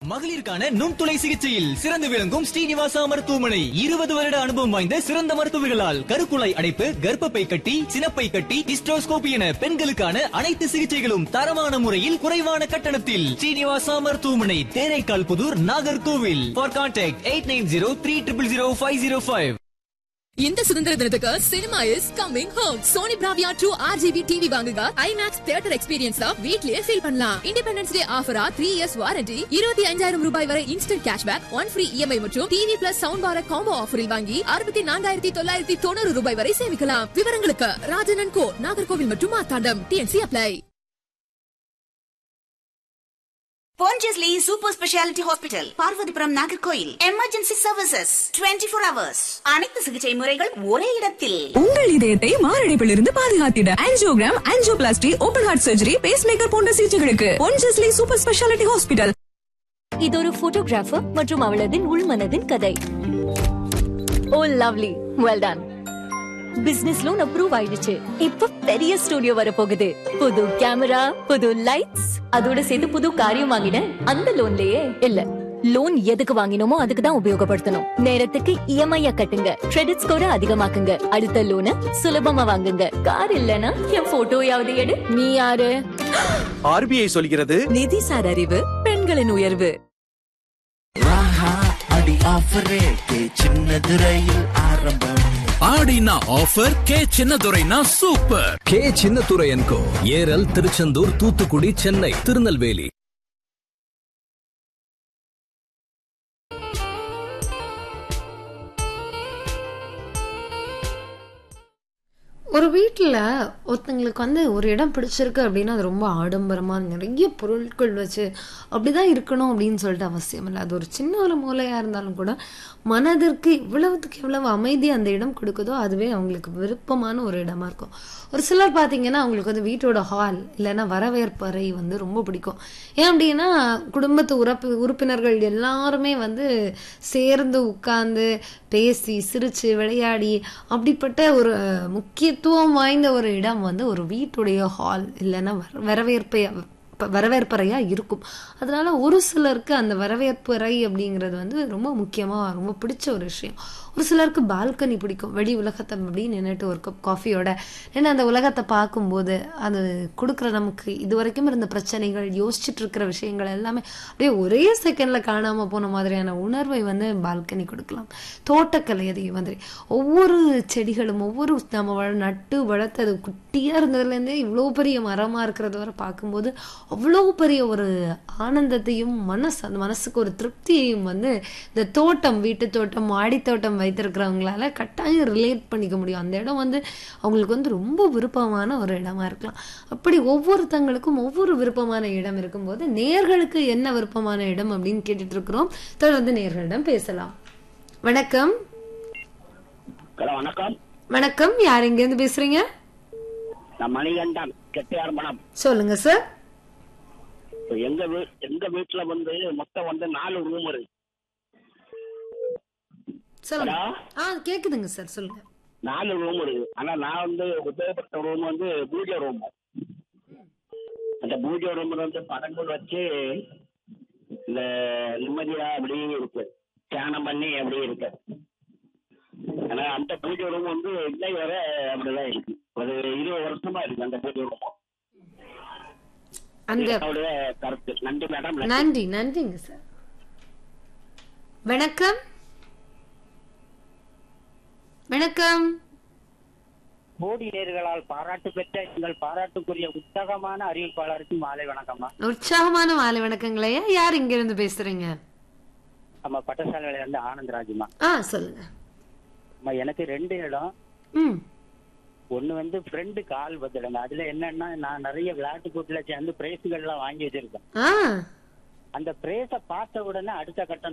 மகளிருக்கான நுண்துளை சிகிச்சையில் சிறந்து விளங்கும் ஸ்ரீனிவாசா மருத்துவமனை இருபது வருட அனுபவம் வாய்ந்த சிறந்த மருத்துவர்களால் கருக்குழாய் அடைப்பு கர்ப்பப்பை கட்டி சினப்பை கட்டி டிஸ்ட்ரோஸ்கோபி என பெண்களுக்கான அனைத்து சிகிச்சைகளும் தரமான முறையில் குறைவான கட்டணத்தில் ஸ்ரீனிவாசா மருத்துவமனை Theraikkal Puthur Nagercoil for contact eight nine zero three triple zero five zero five இந்த சுதந்திர தினத்துக்கு cinema is coming home Sony Bravia true RGB TV வாங்குங்க ஐமேக்ஸ் தியேட்டர் எக்ஸ்பீரியன்ஸ் வீட்லயே ஃபீல் பண்ணலாம் இண்டிபெண்டன்ஸ் டே ஆஃபரா த்ரீ இயர்ஸ் வாரண்டி இருபத்தி அஞ்சாயிரம் ரூபாய் வரை instant cashback one free EMI மற்றும் TV plus sound bar combo ஆஃபரில் வாங்கி அறுபத்தி நான்காயிரத்தி தொள்ளாயிரத்தி தொண்ணூறு ரூபாய் வரை சேமிக்கலாம் விவரங்களுக்கு ராஜனன் கோ நாகர்கோவில் மற்றும் Marthandam TNC apply Pondicherry super specialty hospital Parvathipuram Nagercoil emergency services 24 four hours அனைத்து சிகிச்சை முறைகள் ஒரே இடத்தில் உங்கள் இதயத்தை மாரடைப்பிலிருந்து பாதுகாத்திட angiogram angioplasty open heart surgery pacemaker போன்ற சிகிச்சைகளுக்கு பொன்ஜஸ்லி சூப்பர் ஸ்பெஷாலிட்டி ஹாஸ்பிட்டல் இது ஒரு போட்டோகிராஃபர் மற்றும் அவளதின் உள்மனதின் கதை oh lovely well done business loan approve ஆயிடுச்சு இப்ப பெரிய ஸ்டுடியோ வர போகுது புது கேமரா புது லைட்ஸ் அதோட சேர்த்து புது காரியம் வாங்கினேன் அந்த லோன்லயே இல்ல லோன் எதுக்கு வாங்கினோமோ அதுக்கு தான் உபயோகப்படுத்தணும் நேரத்துக்கு இஎம்ஐ கட்டுங்க கிரெடிட் ஸ்கோரை அதிகமாக்குங்க அடுத்த லோனை சுலபமா வாங்குங்க கார் இல்லனா என் போட்டோயாவது எடு நீ யாரு ஆர்பிஐ சொல்கிறது நிதி சார் அறிவு பெண்களின் உயர்வு ராஹா அடி ஆஃபர் ரேட்டு சின்னது ரயில் ஆரம்பம் ஆடினா ஆஃபர் கே சின்னதுரைனா சூப்பர் கே சின்னதுரையன்கோ ஏரல் திருச்செந்தூர் தூத்துக்குடி சென்னை திருநெல்வேலி ஒரு வீட்டில் ஒருத்தங்களுக்கு வந்து ஒரு இடம் பிடிச்சிருக்கு அப்படின்னா அது ரொம்ப ஆடம்பரமாக நிறைய பொருட்கள் வச்சு அப்படிதான் இருக்கணும் அப்படின்னு சொல்லிட்டு அவசியம் இல்லை அது ஒரு சின்ன ஒரு மூலையாக இருந்தாலும் கூட மனதிற்கு இவ்வளவுக்கு எவ்வளவு அமைதி அந்த இடம் கொடுக்குதோ அதுவே அவங்களுக்கு விருப்பமான ஒரு இடமா இருக்கும் ஒரு சிலர் பார்த்தீங்கன்னா அவங்களுக்கு வந்து வீட்டோட ஹால் இல்லைன்னா வரவேற்பு அறை வந்து ரொம்ப பிடிக்கும் ஏன் அப்படின்னா குடும்பத்து உறுப்பு உறுப்பினர்கள் எல்லாருமே வந்து சேர்ந்து உட்கார்ந்து பேசி சிரிச்சு விளையாடி அப்படிப்பட்ட ஒரு முக்கியத்துவம் வாய்ந்த ஒரு இடம் வந்து ஒரு வீட்டுடைய ஹால் இல்லைன்னா வர- வரவேற்பை ப- வரவேற்பறையா இருக்கும் அதனால ஒரு சிலருக்கு அந்த வரவேற்பறை அப்படிங்கிறது வந்து ரொம்ப முக்கியமா ரொம்ப பிடிச்ச ஒரு விஷயம் ஒரு சிலருக்கு பால்கனி பிடிக்கும் வெளி உலகத்தை அப்படி நின்றுட்டு ஒரு கப் காஃபியோட ஏன்னா அந்த உலகத்தை பார்க்கும்போது அது கொடுக்குற நமக்கு இது வரைக்கும் இருந்த பிரச்சனைகள் யோசிச்சுட்டு இருக்கிற விஷயங்கள் எல்லாமே அப்படியே ஒரே செகண்ட்ல காணாம போன மாதிரியான உணர்வை வந்து பால்கனி கொடுக்கலாம் தோட்டக்கலை அதே மாதிரி ஒவ்வொரு செடிகளும் ஒவ்வொரு நம்ம வள- நட்டு வளர்த்தது குட்டியா இருந்ததுலேருந்தே இவ்வளோ பெரிய மரமா இருக்கிறது வரை பார்க்கும்போது அவ்வளோ பெரிய ஒரு ஆனந்தத்தையும் மனசு அந்த மனசுக்கு ஒரு திருப்தியையும் வந்து இந்த தோட்டம் வீட்டு தோட்டம் மாடித்தோட்டம் வைத்திருக்கிறவங்களால கட்டாயம் ரிலேட் பண்ணிக்க முடியும் அந்த இடம் வந்து அவங்களுக்கு வந்து ரொம்ப விருப்பமான ஒரு இடமா இருக்கலாம் அப்படி ஒவ்வொருத்தங்களுக்கும் ஒவ்வொரு விருப்பமான இடம் இருக்கும்போது நேர்களுக்கு என்ன விருப்பமான இடம் அப்படின்னு கேட்டுட்டு இருக்கிறோம் தொடர்ந்து நேர்களிடம் பேசலாம் வணக்கம் ஹலோ வணக்கம் வணக்கம் யார் எங்கேருந்து பேசுறீங்க நான் மணிகண்டன் கெட்டியார் மனம் சொல்லுங்க சார் எங்க வீ- எங்க வீட்டுல வந்து மொத்தம் வந்து நாலு ரூம் இருக்கு சொல்லுங்க ஹலோ? ஆ கேக்குதுங்க சார் சொல்லுங்க நாலு ரூம் இருக்கு ஆனா நான் வந்து உபயோகப்பட்ட ரூம் வந்து பூஜை ரூம் அந்த பூஜை ரூம் வந்து படங்கள் வச்சு இந்த நிம்மதியா அப்படியே இருக்கு தியானம் பண்ணி அப்படியே இருக்கு ஆனா அந்த பூஜை ரூம் வந்து இன்னை வர அப்படிதான் இருக்கு ஒரு இருபது வருஷமா இருக்கு அந்த பூஜை ரூம் அந்த என்னுடைய கருத்து நன்றி மேடம் நன்றி. நன்றி நன்றிங்க சார் வணக்கம் வணக்கம் மோடி நேர்களால் பாராட்டு பெற்ற எங்கள் பாராட்டுக்குரிய உற்சாகமான அறிவிப்பாளருக்கு மாலை வணக்கம்மா உற்சாகமான மாலை வணக்கங்களையா யார் இங்க இருந்து பேசுறீங்க நம்ம பட்டசாலையில இருந்து ஆனந்தராஜுமா ஆ சொல்லுங்க அம்மா எனக்கு ரெண்டு இடம் ம் ஒண்ணு வந்து ஃப்ரெண்டு கால் பத்திடுங்க அதுல என்னன்னா நான் நிறைய விளையாட்டு போட்டியில சேர்ந்து பிரைஸுகள் எல்லாம் வாங்கி வச்சிருக்கேன் ஆ அந்த பிரைஸ பார்த்த உடனே அடுத்த கட்டம்